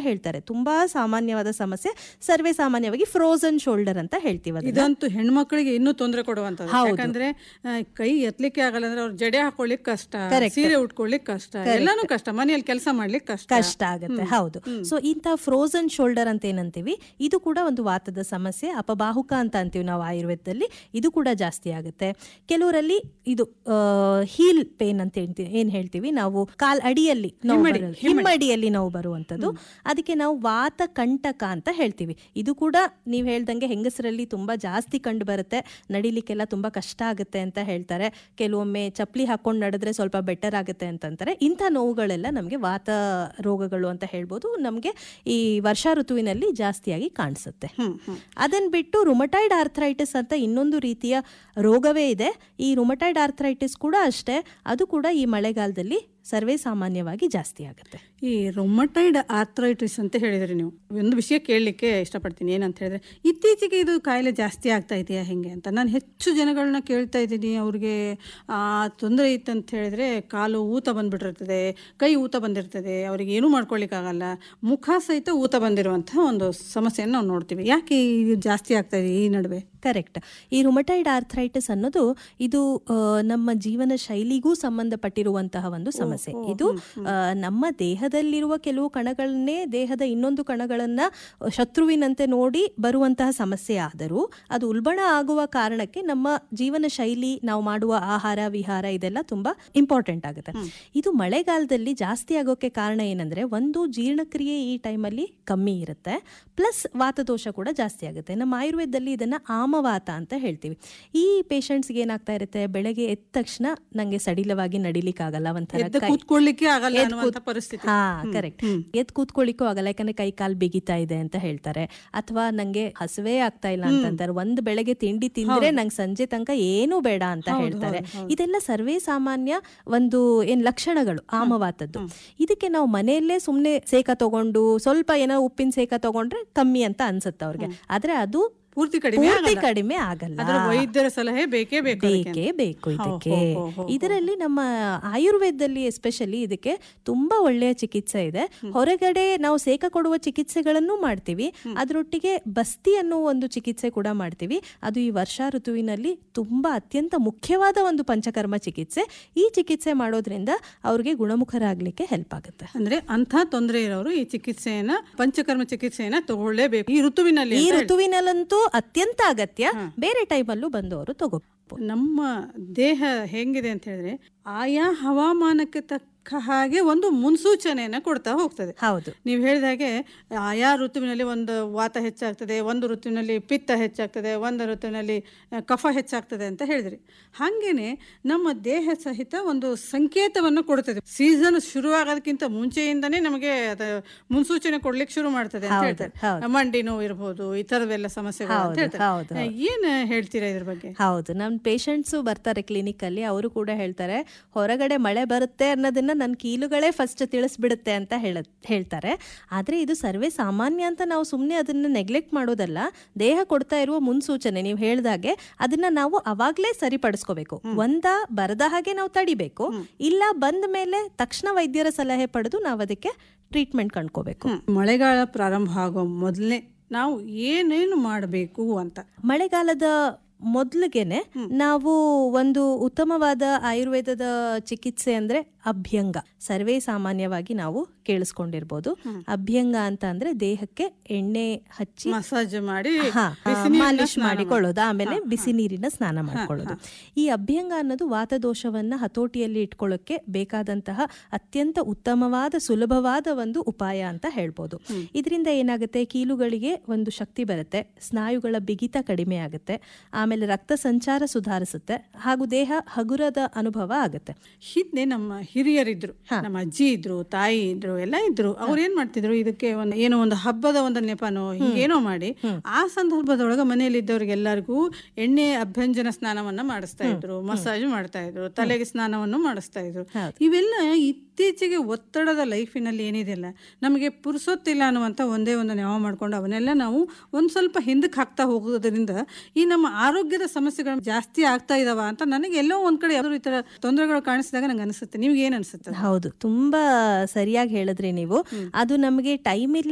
ಹೇಳ್ತಾರೆ ತುಂಬಾ ಸಾಮಾನ್ಯವಾದ ಸಮಸ್ಯೆ ಸರ್ವೇ ಸಾಮಾನ್ಯವಾಗಿ ಫ್ರೋಸನ್ ಶೋಲ್ಡರ್ ಅಂತ ಹೇಳ್ತೀವಿ ಅದನ್ನ. ಇದಂತೂ ಹೆಣ್ಮಕ್ಳಿಗೆ ಇನ್ನೂ ತೊಂದರೆ ಕೊಡುವಂತದ್ದು ಯಾಕಂದ್ರೆ ಆ, ಕೈ ಎತ್ತಲಿಕ್ಕೆ ಆಗಲ್ಲ ಅಂದ್ರೆ ಅವ್ರು ಜಡೆ ಹಾಕೊಳ್ಳಿಕ್ ಕಷ್ಟ ಸೀರೆ ಉಟ್ಕೊಳ್ಳಿಕ್ ಕಷ್ಟ ಎಲ್ಲಾನು ಕಷ್ಟ ಮನೆಯಲ್ಲಿ ಕೆಲಸ ಮಾಡ್ಲಿಕ್ಕೆ ಕಷ್ಟ ಕಷ್ಟ ಆಗುತ್ತೆ ಹೌದು ಸೊ ಇಂಥ ಫ್ರೋಸನ್ ಶೋಲ್ಡರ್ ಅಂತ ಏನಂತೀವಿ ಇದು ಕೂಡ ಒಂದು ವಾತದ ಸಮಸ್ಯೆ ಅಪಬಾಹುಕ ಅಂತ ಅಂತೀವಿ ನಾವು ಆಯುರ್ವೇದದಲ್ಲಿ ಇದು ಕೂಡ ಜಾಸ್ತಿ ಆಗುತ್ತೆ ಕೆಲವರಲ್ಲಿ ಇದು ಹೀಲ್ ಪೇನ್ ಅಂತ ಹೇಳ್ತೀವಿ ಏನ್ ಹೇಳ್ತೀವಿ ನಾವು ಕಾಲ್ ಅಡಿಯಲ್ಲಿ ನೋವು ಬರೋದು. ಹಿಮ್ಮಡಿಯಲ್ಲಿ ನೋವು ಬರುವಂತದ್ದು ಅದಕ್ಕೆ ನಾವು ವಾತ ಕಂಟಕ ಅಂತ ಹೇಳ್ತೀವಿ ಇದು ಕೂಡ ನೀವು ಹೇಳ್ದಂಗೆ ಹೆಂಗಸರಲ್ಲಿ ತುಂಬಾ ಜಾಸ್ತಿ ಕಂಡು ಬರುತ್ತೆ ನಡಿಲಿಕ್ಕೆಲ್ಲ ತುಂಬಾ ಕಷ್ಟ ಆಗುತ್ತೆ ಅಂತ ಹೇಳ್ತಾರೆ ಕೆಲವೊಮ್ಮೆ ಚಪ್ಪಲಿ ಹಾಕೊಂಡು ನಡೆದ್ರೆ ಸ್ವಲ್ಪ ಬೆಟರ್ ಆಗುತ್ತೆ ಅಂತಂತಾರೆ ಇಂಥ ನೋವುಗಳೆಲ್ಲ ನಮಗೆ ವಾತ ರೋಗಗಳು ಅಂತ ಹೇಳ್ಬೋದು ನಮಗೆ ಈ ವರ್ಷಾ ಋತುವಿನಲ್ಲಿ ಜಾಸ್ತಿಯಾಗಿ ಕಾಣಿಸುತ್ತೆ ಅದನ್ನ ಬಿಟ್ಟು ರುಮಟೈಡ್ ಆರ್ಥರೈಟಿಸ್ ಅಂತ ಇನ್ನೊಂದು ರೀತಿಯ ರೋಗವೇ ಇದೆ ಈ ರುಮಟೈಡ್ ಆರ್ಥರೈಟಿಸ್ ಕೂಡ ಅಷ್ಟೇ ಅದು ಕೂಡ ಈ ಮಳೆಗಾಲದಲ್ಲಿ ಸರ್ವೇ ಸಾಮಾನ್ಯವಾಗಿ ಜಾಸ್ತಿ ಆಗುತ್ತೆ ಈ ರೊಮಟೈಡ್ ಆರ್ಥರೈಟಿಸ್ ಅಂತ ಹೇಳಿದ್ರಿ ನೀವು ಒಂದು ವಿಷಯ ಕೇಳಲಿಕ್ಕೆ ಇಷ್ಟಪಡ್ತೀನಿ ಏನಂತ ಹೇಳಿದ್ರೆ ಇತ್ತೀಚೆಗೆ ಇದು ಕಾಯಿಲೆ ಜಾಸ್ತಿ ಆಗ್ತಾ ಇದೆಯಾ ಹೆಂಗೆ ಅಂತ ನಾನು ಹೆಚ್ಚು ಜನಗಳನ್ನ ಕೇಳ್ತಾ ಇದ್ದೀನಿ ಅವ್ರಿಗೆ ಆ ತೊಂದರೆ ಇತ್ತಂತ ಹೇಳಿದ್ರೆ ಕಾಲು ಊತ ಬಂದ್ಬಿಟ್ಟಿರ್ತದೆ ಕೈ ಊತ ಬಂದಿರ್ತದೆ ಅವ್ರಿಗೆ ಏನೂ ಮಾಡ್ಕೊಳ್ಳಿಕ್ಕಾಗಲ್ಲ ಮುಖ ಸಹಿತ ಊತ ಬಂದಿರುವಂತಹ ಒಂದು ಸಮಸ್ಯೆಯನ್ನು ನಾವು ನೋಡ್ತೀವಿ ಯಾಕೆ ಇದು ಜಾಸ್ತಿ ಆಗ್ತಾ ಇದೆ ಈ ನಡುವೆ ಕರೆಕ್ಟ್ ಈ ರುಮಟೈಡ್ ಆರ್ಥರೈಟಿಸ್ ಅನ್ನೋದು ಇದು ಆ, ನಮ್ಮ ಜೀವನ ಶೈಲಿಗೂ ಸಂಬಂಧಪಟ್ಟಿರುವಂತಹ ಒಂದು ಸಮಸ್ಯೆ ಇದು ಆ, ನಮ್ಮ ದೇಹದಲ್ಲಿರುವ ಕೆಲವು ಕಣಗಳನ್ನೇ ದೇಹದ ಇನ್ನೊಂದು ಕಣಗಳನ್ನ ಶತ್ರುವಿನಂತೆ ನೋಡಿ ಬರುವಂತಹ ಸಮಸ್ಯೆ ಆದರೂ ಅದು ಉಲ್ಬಣ ಆಗುವ ಕಾರಣಕ್ಕೆ ನಮ್ಮ ಜೀವನ ಶೈಲಿ ನಾವು ಮಾಡುವ ಆಹಾರ ವಿಹಾರ ಇದೆಲ್ಲ ತುಂಬಾ ಇಂಪಾರ್ಟೆಂಟ್ ಆಗುತ್ತೆ ಇದು ಮಳೆಗಾಲದಲ್ಲಿ ಜಾಸ್ತಿ ಆಗೋಕೆ ಕಾರಣ ಏನಂದ್ರೆ ಒಂದು ಜೀರ್ಣಕ್ರಿಯೆ ಈ ಟೈಮಲ್ಲಿ ಕಮ್ಮಿ ಇರುತ್ತೆ ಪ್ಲಸ್ ವಾತದೋಷ ಕೂಡ ಜಾಸ್ತಿ ಆಗುತ್ತೆ ನಮ್ಮ ಆಯುರ್ವೇದದಲ್ಲಿ ಇದನ್ನ ಆಮವಾತ ಅಂತ ಹೇಳ್ತೀವಿ ಈ ಪೇಷಂಟ್ಸ್ಗೆ ಏನಾಗ್ತಾ ಇರುತ್ತೆ ಬೆಳಗ್ಗೆ ಎದ್ದ ತಕ್ಷಣ ನಂಗೆ ಸಡಿಲವಾಗಿ ನಡಿಲಿಕ್ಕಾಗಲ್ಲ ಒಂಥರ ಎದ್ದು ಕೈ- ಕೂತ್ಕೊಳ್ಳಿಕ್ಕೆ ಆಗಲ್ಲ ಎದ್ದು ಅನ್ನುವಂಥ ಕೂತ್- ಪರಿಸ್ಥಿತಿ ಹಾ ಕರೆಕ್ಟ್ ಎದ್ ಕೂತ್ಕೊಳ್ಳಿಕ್ಕೂ ಆಗಲ್ಲ ಯಾಕಂದ್ರೆ ಕೈ ಕಾಲ್ ಬಿಗಿತಾ ಇದೆ ಅಂತ ಹೇಳ್ತಾರೆ ಅಥವಾ ನಂಗೆ ಹಸುವೇ ಆಗ್ತಾ ಇಲ್ಲ ಅಂತಂತಾರೆ ಒಂದ್ ಬೆಳಗ್ಗೆ ತಿಂಡಿ ತಿಂದ್ರೆ ನಂಗೆ ಸಂಜೆ ತನಕ ಏನೂ ಬೇಡ ಅಂತ ಹೇಳ್ತಾರೆ ಇದೆಲ್ಲ ಸರ್ವೇ ಸಾಮಾನ್ಯ ಒಂದು ಏನ್ ಲಕ್ಷಣಗಳು ಆಮವಾತದ್ದು ಇದಕ್ಕೆ ನಾವು ಮನೆಯಲ್ಲೇ ಸುಮ್ನೆ ಸೇಕ ತಗೊಂಡು ಸ್ವಲ್ಪ ಏನೋ ಉಪ್ಪಿನ ಸೇಕ ತಗೊಂಡ್ರೆ ಕಮ್ಮಿ ಅಂತ ಅನ್ಸುತ್ತೆ ಅವ್ರಿಗೆ ಆದ್ರೆ ಅದು ಪೂರ್ತಿ ಕಡಿಮೆ ಪೂರ್ತಿ ಆಗಲ್ಲ. ಕಡಿಮೆ ಆಗಲ್ಲ ಅದರ ವೈದ್ಯರ ಸಲಹೆ ಬೇಕೇ ಬೇಕು ಅದಕ್ಕೆ. ಬೇಕೇ ಬೇಕು ಇದಕ್ಕೆ ಹೋ, ಹೋ, ಹೋ, ಹೋ. ಇದರಲ್ಲಿ ನಮ್ಮ ಆಯುರ್ವೇದದಲ್ಲಿ ಎಸ್ಪೆಷಲಿ ಇದಕ್ಕೆ ತುಂಬಾ ಒಳ್ಳೆಯ ಚಿಕಿತ್ಸೆ ಇದೆ ಹೊರಗಡೆ ನಾವು ಸೇಕ ಕೊಡುವ ಚಿಕಿತ್ಸೆಗಳನ್ನು ಮಾಡ್ತೀವಿ ಅದರೊಟ್ಟಿಗೆ ಬಸ್ತಿ ಅನ್ನೋ ಒಂದು ಚಿಕಿತ್ಸೆ ಕೂಡ ಮಾಡ್ತೀವಿ ಅದು ಈ ವರ್ಷಾ ಋತುವಿನಲ್ಲಿ ತುಂಬಾ ಅತ್ಯಂತ ಮುಖ್ಯವಾದ ಒಂದು ಪಂಚಕರ್ಮ ಚಿಕಿತ್ಸೆ ಈ ಚಿಕಿತ್ಸೆ ಮಾಡೋದ್ರಿಂದ ಅವ್ರಿಗೆ ಗುಣಮುಖರಾಗ್ಲಿಕ್ಕೆ ಹೆಲ್ಪ್ ಆಗುತ್ತೆ ಅಂದ್ರೆ ಅಂಥ ತೊಂದರೆ ಇರೋರು ಈ ಚಿಕಿತ್ಸೆಯನ್ನ ಪಂಚಕರ್ಮ ಚಿಕಿತ್ಸೆಯನ್ನ ತಗೊಳ್ಳೇಬೇಕು ಈ ಋತುವಿನಲ್ಲಿ ಈ ಅಂತ ಹೇಳಿ. ಋತುವಿನಲ್ಲಂತೂ ಅತ್ಯಂತ ಅಗತ್ಯ ಬೇರೆ ಟೈಮಲ್ಲೂ ಬಂದು ಅವರು ತಗೋ ನಮ್ಮ ದೇಹ ಹೆಂಗಿದೆ ಅಂತ ಹೇಳಿದ್ರೆ ಆಯಾ ಹವಾಮಾನಕ್ಕೆ ತಕ್ಕ ಹಾಗೆ ಒಂದು ಮುನ್ಸೂಚನೆಯನ್ನ ಕೊಡ್ತಾ ಹೋಗ್ತದೆ ಹೌದು ನೀವು ಹೇಳಿದ ಹಾಗೆ ಆಯಾ ಋತುವಿನಲ್ಲಿ ಒಂದು ವಾತ ಹೆಚ್ಚಾಗ್ತದೆ ಒಂದು ಋತುವಿನಲ್ಲಿ ಪಿತ್ತ ಹೆಚ್ಚಾಗ್ತದೆ ಒಂದು ಋತುವಿನಲ್ಲಿ ಆ, ಕಫ ಹೆಚ್ಚಾಗ್ತದೆ ಅಂತ ಹೇಳಿದ್ರಿ ಹಾಗೇನೆ ನಮ್ಮ ದೇಹ ಸಹಿತ ಒಂದು ಸಂಕೇತವನ್ನು ಕೊಡ್ತದೆ ಸೀಸನ್ ಶುರುವಾಗೋದಕ್ಕಿಂತ ಮುಂಚೆಯಿಂದನೇ ನಮಗೆ ಅದು ಮುನ್ಸೂಚನೆ ಕೊಡ್ಲಿಕ್ಕೆ ಶುರು ಮಾಡ್ತದೆ ಅಂತ ಹೇಳ್ತಾರೆ ಹೌದು. ಮಂಡಿ ನೋವು ಇರ್ಬೋದು ಈ ಥರದೆಲ್ಲ ಸಮಸ್ಯೆಗಳು ಅಂತ ಹೌದು, ಹೌದು, ಹೇಳ್ತಾರೆ ಏನ್ ಹೇಳ್ತೀರಾ ಇದ್ರ ಬಗ್ಗೆ ಹೌದು ನಮ್ಮ ಪೇಷಂಟ್ಸು ಬರ್ತಾರೆ ಕ್ಲಿನಿಕ್ ಅಲ್ಲಿ ಅವರು ಕೂಡ ಹೇಳ್ತಾರೆ ಹೊರಗಡೆ ಮಳೆ ಬರುತ್ತೆ ಅನ್ನೋದನ್ನ ನನ್ನ ಕೀಲುಗಳೇ ಫಸ್ಟ್ ತಿಳಿಸ್ಬಿಡುತ್ತೆ ಅಂತ ಹೇಳ ಹೇಳ್ತಾರೆ ಆದ್ರೆ ಇದು ಸರ್ವೇ ಸಾಮಾನ್ಯ ಅಂತ ನಾವು ಸುಮ್ಮನೆ ಅದನ್ನ ನೆಗ್ಲೆಕ್ಟ್ ಮಾಡೋದಲ್ಲ ದೇಹ ಕೊಡ್ತಾ ಇರುವ ಮುನ್ಸೂಚನೆ ನೀವು ಹೇಳ್ದಾಗೆ ಅದನ್ನ ನಾವು ಅವಾಗ್ಲೇ ಸರಿಪಡಿಸ್ಕೋಬೇಕು ಒಂದ ಬರದ ಹಾಗೆ ನಾವು ತಡಿಬೇಕು ಇಲ್ಲ ಬಂದ ಮೇಲೆ ತಕ್ಷಣ ವೈದ್ಯರ ಸಲಹೆ ಪಡೆದು ನಾವು ಅದಕ್ಕೆ ಟ್ರೀಟ್ಮೆಂಟ್ ಕಂಡ್ಕೋಬೇಕು ಮಳೆಗಾಲ ಪ್ರಾರಂಭ ಆಗೋ ಮೊದಲನೇ ನಾವು ಏನೇನು ಮಾಡಬೇಕು ಅಂತ ಮಳೆಗಾಲದ ಮೊದಲಿಗೆನೆ ನಾವು ಒಂದು ಉತ್ತಮವಾದ ಆಯುರ್ವೇದದ ಚಿಕಿತ್ಸೆ ಅಂದ್ರೆ ಅಭ್ಯಂಗ ಸರ್ವೇ ಸಾಮಾನ್ಯವಾಗಿ ನಾವು ಕೇಳಿಸ್ಕೊಂಡಿರ್ಬೋದು ಅಭ್ಯಂಗ ಅಂತ ಅಂದ್ರೆ ದೇಹಕ್ಕೆ ಎಣ್ಣೆ ಹಚ್ಚಿ ಮಸಾಜ್ ಮಾಡಿ ಹಾ, ಬಿಸಿ ಆ, ನೀರಿನ ಮಾಲಿಶ್ ಸ್ನಾನ ಮಾಡಿಕೊಳ್ಳೋದು ಆಮೇಲೆ ಬಿಸಿ ನೀರಿನ ಸ್ನಾನ ಮಾಡ್ಕೊಳ್ಳೋದು ಈ ಅಭ್ಯಂಗ ಅನ್ನೋದು ವಾತದೋಷವನ್ನ ಹತೋಟಿಯಲ್ಲಿ ಇಟ್ಕೊಳ್ಳೋಕೆ ಬೇಕಾದಂತಹ ಅತ್ಯಂತ ಉತ್ತಮವಾದ ಸುಲಭವಾದ ಒಂದು ಉಪಾಯ ಅಂತ ಹೇಳ್ಬೋದು ಇದರಿಂದ ಏನಾಗುತ್ತೆ ಕೀಲುಗಳಿಗೆ ಒಂದು ಶಕ್ತಿ ಬರುತ್ತೆ ಸ್ನಾಯುಗಳ ಬಿಗಿತ ಕಡಿಮೆ ಆಗುತ್ತೆ ಆಮೇಲೆ ರಕ್ತ ಸಂಚಾರ ಸುಧಾರಿಸುತ್ತೆ ಹಾಗೂ ದೇಹ ಹಗುರದ ಅನುಭವ ಆಗುತ್ತೆ ಹಿಂದೆ ನಮ್ಮ ಹಿರಿಯರಿದ್ರು ನಮ್ಮ ಅಜ್ಜಿ ಇದ್ರು ತಾಯಿ ಇದ್ರು ಎಲ್ಲ ಇದ್ರು ಅವ್ರು ಏನ್ ಮಾಡ್ತಿದ್ರು ಇದಕ್ಕೆ ಒಂದು ಏನೋ ಒಂದು ಹಬ್ಬದ ಒಂದು ನೆಪನೋ ಹಿಂಗೇನೋ ಮಾಡಿ ಆ ಸಂದರ್ಭದೊಳಗ ಮನೆಯಲ್ಲಿ ಇದ್ದವ್ರಿಗೆಲ್ಲರಿಗೂ ಎಣ್ಣೆ ಅಭ್ಯಂಜನ ಸ್ನಾನವನ್ನ ಮಾಡಿಸ್ತಾ ಇದ್ರು ಮಸಾಜ್ ಮಾಡ್ತಾ ಇದ್ರು ತಲೆಗೆ ಸ್ನಾನವನ್ನು ಮಾಡಿಸ್ತಾ ಇದ್ರು ಇವೆಲ್ಲ ಇತ್ತೀಚೆಗೆ ಒತ್ತಡದ ಲೈಫಿನಲ್ಲಿ ಏನಿದೆಯಲ್ಲ ನಮಗೆ ಪುರುಸೊತ್ತಿಲ್ಲ ಅನ್ನುವಂಥ ಒಂದೇ ಒಂದು ನೆವ ಮಾಡ್ಕೊಂಡು ಅವನ್ನೆಲ್ಲ ನಾವು ಒಂದ್ ಸ್ವಲ್ಪ ಹಿಂದಕ್ಕೆ ಹಾಕ್ತಾ ಹೋಗೋದ್ರಿಂದ ಈ ನಮ್ಮ ಆರೋಗ್ಯದ ಸಮಸ್ಯೆಗಳು ಜಾಸ್ತಿ ಆಗ್ತಾ ಇದಾವ ಅಂತ ನನಗೆ ಎಲ್ಲೋ ಒಂದ್ ಕಡೆ ಯಾವ್ದಾದ್ರು ಈ ತರ ತೊಂದರೆಗಳು ಕಾಣಿಸಿದಾಗ ನಂಗೆ ಅನಿಸುತ್ತೆ ನಿಮ್ಗೆ ಏನ್ ಅನ್ಸುತ್ತೆ ಹೌದು ತುಂಬಾ ಸರಿಯಾಗಿ ಹೇಳಿದ್ರಿ ನೀವು ಅದು ನಮಗೆ ಟೈಮ್ ಇಲ್ಲ